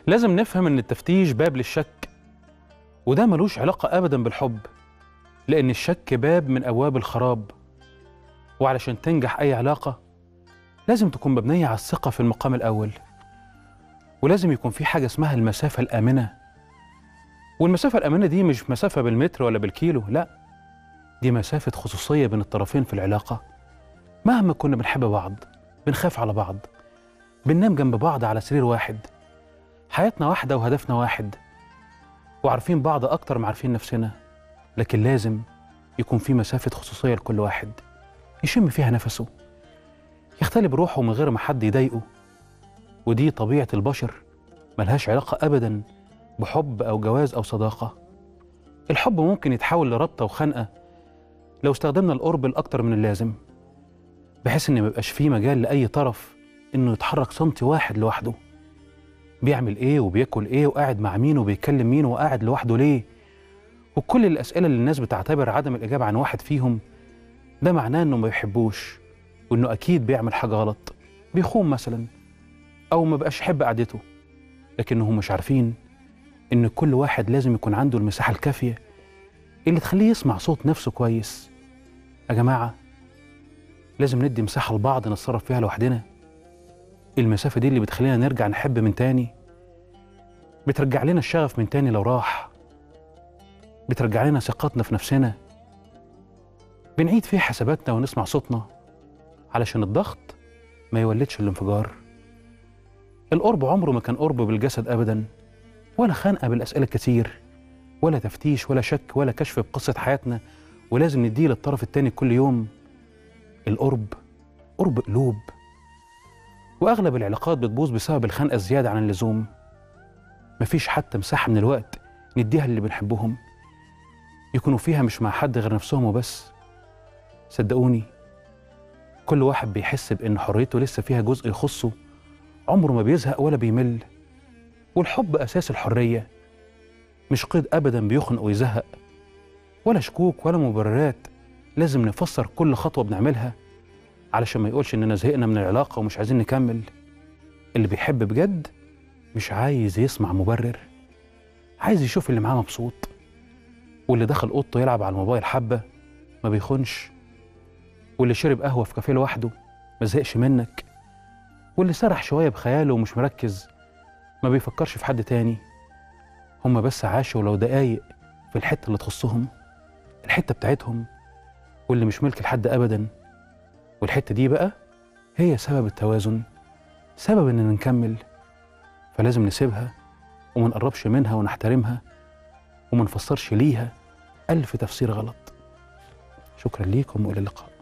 لازم نفهم ان التفتيش باب للشك وده ملوش علاقة ابدا بالحب لان الشك باب من ابواب الخراب وعلشان تنجح اي علاقة لازم تكون مبنية على الثقة في المقام الاول ولازم يكون في حاجة اسمها المسافة الآمنة والمسافة الآمنة دي مش مسافة بالمتر ولا بالكيلو لا دي مسافة خصوصية بين الطرفين في العلاقة مهما كنا بنحب بعض بنخاف على بعض بننام جنب بعض على سرير واحد حياتنا واحدة وهدفنا واحد وعارفين بعض أكتر ما عارفين نفسنا لكن لازم يكون في مسافة خصوصية لكل واحد يشم فيها نفسه يختلي بروحه من غير ما حد يضايقه ودي طبيعة البشر ملهاش علاقة أبدا بحب أو جواز أو صداقة الحب ممكن يتحول لربطة وخنقة لو استخدمنا القرب الأكتر من اللازم بحيث إن ميبقاش فيه مجال لأي طرف إنه يتحرك سنتي واحد لوحده بيعمل إيه وبياكل إيه وقاعد مع مين وبيتكلم مين وقاعد لوحده ليه وكل الأسئلة اللي الناس بتعتبر عدم الإجابة عن واحد فيهم ده معناه إنه ما يحبوش وإنه أكيد بيعمل حاجة غلط بيخون مثلا أو ما بقاش يحب قعدته لكنهم مش عارفين إن كل واحد لازم يكون عنده المساحة الكافية اللي تخليه يسمع صوت نفسه كويس يا جماعة لازم ندي مساحة لبعض نتصرف فيها لوحدنا المسافة دي اللي بتخلينا نرجع نحب من تاني بترجع لنا الشغف من تاني لو راح بترجع لنا ثقتنا في نفسنا بنعيد فيها حساباتنا ونسمع صوتنا علشان الضغط ما يولدش الانفجار القرب عمره ما كان قرب بالجسد ابدا ولا خنقه بالاسئله الكتير ولا تفتيش ولا شك ولا كشف بقصه حياتنا ولازم نديه للطرف التاني كل يوم القرب قرب قلوب واغلب العلاقات بتبوظ بسبب الخنقه الزياده عن اللزوم مفيش حتى مساحه من الوقت نديها للي بنحبهم يكونوا فيها مش مع حد غير نفسهم وبس صدقوني كل واحد بيحس بان حريته لسه فيها جزء يخصه عمره ما بيزهق ولا بيمل والحب اساس الحريه مش قيد ابدا بيخنق ويزهق ولا شكوك ولا مبررات لازم نفسر كل خطوه بنعملها علشان ما يقولش اننا زهقنا من العلاقه ومش عايزين نكمل اللي بيحب بجد مش عايز يسمع مبرر عايز يشوف اللي معاه مبسوط واللي دخل اوضته يلعب على الموبايل حبه ما بيخونش واللي شرب قهوه في كافيه لوحده ما زهقش منك واللي سرح شويه بخياله ومش مركز ما بيفكرش في حد تاني هما بس عاشوا لو دقايق في الحته اللي تخصهم الحته بتاعتهم واللي مش ملك لحد ابدا والحته دي بقى هي سبب التوازن سبب اننا نكمل فلازم نسيبها وما نقربش منها ونحترمها وما نفسرش ليها ألف تفسير غلط شكرا ليكم وإلى اللقاء